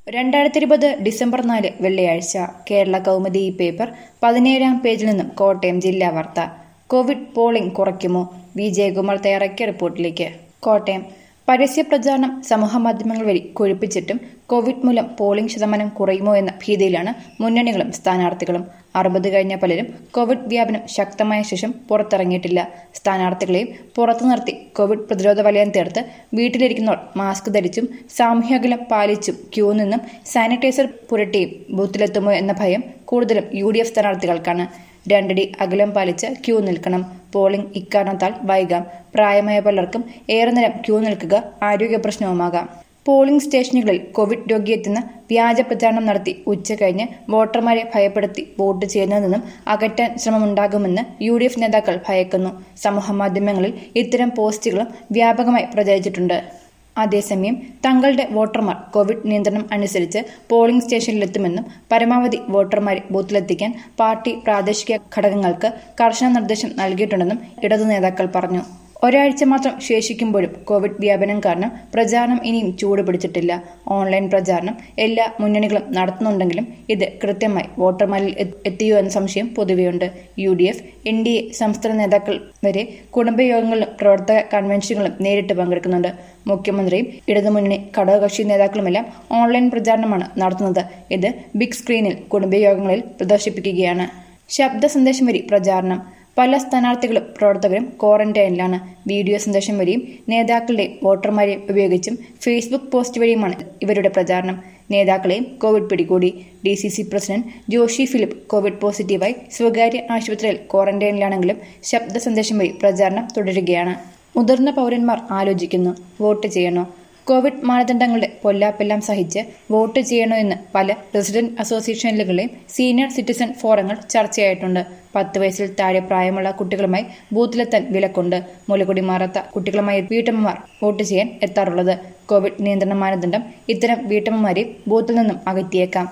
രണ്ടായിരത്തി ഇരുപത് ഡിസംബർ നാല് വെള്ളിയാഴ്ച കേരള കൗമുദി ഈ പേപ്പർ പതിനേഴാം പേജിൽ നിന്നും കോട്ടയം ജില്ലാ വാർത്ത കോവിഡ് പോളിംഗ് കുറയ്ക്കുമോ വി ജയകുമാർ തയ്യാറാക്കിയ റിപ്പോർട്ടിലേക്ക് കോട്ടയം പരസ്യ പ്രചാരണം സമൂഹമാധ്യമങ്ങൾ വഴി കൊഴുപ്പിച്ചിട്ടും കോവിഡ് മൂലം പോളിംഗ് ശതമാനം കുറയുമോ എന്ന ഭീതിയിലാണ് മുന്നണികളും സ്ഥാനാർത്ഥികളും അറുപത് കഴിഞ്ഞ പലരും കോവിഡ് വ്യാപനം ശക്തമായ ശേഷം പുറത്തിറങ്ങിയിട്ടില്ല സ്ഥാനാർത്ഥികളെയും പുറത്തു നിർത്തി കോവിഡ് പ്രതിരോധ വലയം തീർത്ത് വീട്ടിലിരിക്കുന്നവർ മാസ്ക് ധരിച്ചും സാമൂഹ്യ അകലം പാലിച്ചും ക്യൂ നിന്നും സാനിറ്റൈസർ പുരട്ടിയും ബൂത്തിലെത്തുമോ എന്ന ഭയം കൂടുതലും യു ഡി എഫ് സ്ഥാനാർത്ഥികൾക്കാണ് രണ്ടടി അകലം പാലിച്ച് ക്യൂ നിൽക്കണം പോളിംഗ് ഇക്കാരണത്താൽ വൈകാം പ്രായമായ പലർക്കും ഏറെ നേരം ക്യൂ നിൽക്കുക ആരോഗ്യ പ്രശ്നവുമാകാം പോളിംഗ് സ്റ്റേഷനുകളിൽ കോവിഡ് രോഗിയെത്തുന്ന വ്യാജ പ്രചാരണം നടത്തി ഉച്ച കഴിഞ്ഞ് വോട്ടർമാരെ ഭയപ്പെടുത്തി വോട്ട് ചെയ്യുന്നതിൽ നിന്നും അകറ്റാൻ ശ്രമമുണ്ടാകുമെന്ന് യു ഡി എഫ് നേതാക്കൾ ഭയക്കുന്നു സമൂഹമാധ്യമങ്ങളിൽ ഇത്തരം പോസ്റ്റുകളും വ്യാപകമായി പ്രചരിച്ചിട്ടുണ്ട് അതേസമയം തങ്ങളുടെ വോട്ടർമാർ കോവിഡ് നിയന്ത്രണം അനുസരിച്ച് പോളിംഗ് സ്റ്റേഷനിലെത്തുമെന്നും പരമാവധി വോട്ടർമാരെ ബൂത്തിലെത്തിക്കാൻ പാർട്ടി പ്രാദേശിക ഘടകങ്ങൾക്ക് കർശന നിർദ്ദേശം നൽകിയിട്ടുണ്ടെന്നും ഇടതു നേതാക്കൾ പറഞ്ഞു ഒരാഴ്ച മാത്രം ശേഷിക്കുമ്പോഴും കോവിഡ് വ്യാപനം കാരണം പ്രചാരണം ഇനിയും ചൂട് പിടിച്ചിട്ടില്ല ഓൺലൈൻ പ്രചാരണം എല്ലാ മുന്നണികളും നടത്തുന്നുണ്ടെങ്കിലും ഇത് കൃത്യമായി വോട്ടർമാരിൽ എത്തിയോ എന്ന സംശയം പൊതുവെയുണ്ട് U D F N D A സംസ്ഥാന നേതാക്കൾ വരെ കുടുംബയോഗങ്ങളിലും പ്രവർത്തക കൺവെൻഷനുകളും നേരിട്ട് പങ്കെടുക്കുന്നുണ്ട് മുഖ്യമന്ത്രിയും ഇടതുമുന്നണി ഘടകകക്ഷി നേതാക്കളുമെല്ലാം ഓൺലൈൻ പ്രചാരണമാണ് നടത്തുന്നത് ഇത് ബിഗ് സ്ക്രീനിൽ കുടുംബയോഗങ്ങളിൽ പ്രദർശിപ്പിക്കുകയാണ് ശബ്ദ സന്ദേശം വഴി പ്രചാരണം പല സ്ഥാനാർത്ഥികളും പ്രവർത്തകരും ക്വാറന്റൈനിലാണ് വീഡിയോ സന്ദേശം വഴിയും നേതാക്കളുടെയും വോട്ടർമാരെയും ഉപയോഗിച്ചും ഫേസ്ബുക്ക് പോസ്റ്റ് വഴിയുമാണ് ഇവരുടെ പ്രചാരണം നേതാക്കളെയും കോവിഡ് പിടികൂടി D C C president Joshy Philip covid പോസിറ്റീവായി സ്വകാര്യ ആശുപത്രിയിൽ ക്വാറന്റൈനിലാണെങ്കിലും ശബ്ദ സന്ദേശം വഴി പ്രചാരണം തുടരുകയാണ് മുതിർന്ന പൗരന്മാർ ആലോചിക്കുന്നു വോട്ട് ചെയ്യണോ കോവിഡ് മാനദണ്ഡങ്ങളുടെ പൊല്ലാപ്പെല്ലാം സഹിച്ച് വോട്ട് ചെയ്യണോ എന്ന് പല റെസിഡന്റ് അസോസിയേഷനുകളെയും സീനിയർ സിറ്റിസൺ ഫോറങ്ങൾ ചർച്ചയായിട്ടുണ്ട് പത്ത് വയസ്സിൽ താഴെ പ്രായമുള്ള കുട്ടികളുമായി ബൂത്തിലെത്താൻ വിലക്കുണ്ട് മുലകുടി മാറാത്ത കുട്ടികളുമായി വീട്ടമ്മമാർ വോട്ട് ചെയ്യാൻ എത്താറുള്ളത് കോവിഡ് നിയന്ത്രണ മാനദണ്ഡം ഇത്തരം വീട്ടമ്മമാരെ ബൂത്തിൽ നിന്നും അകറ്റിയേക്കാം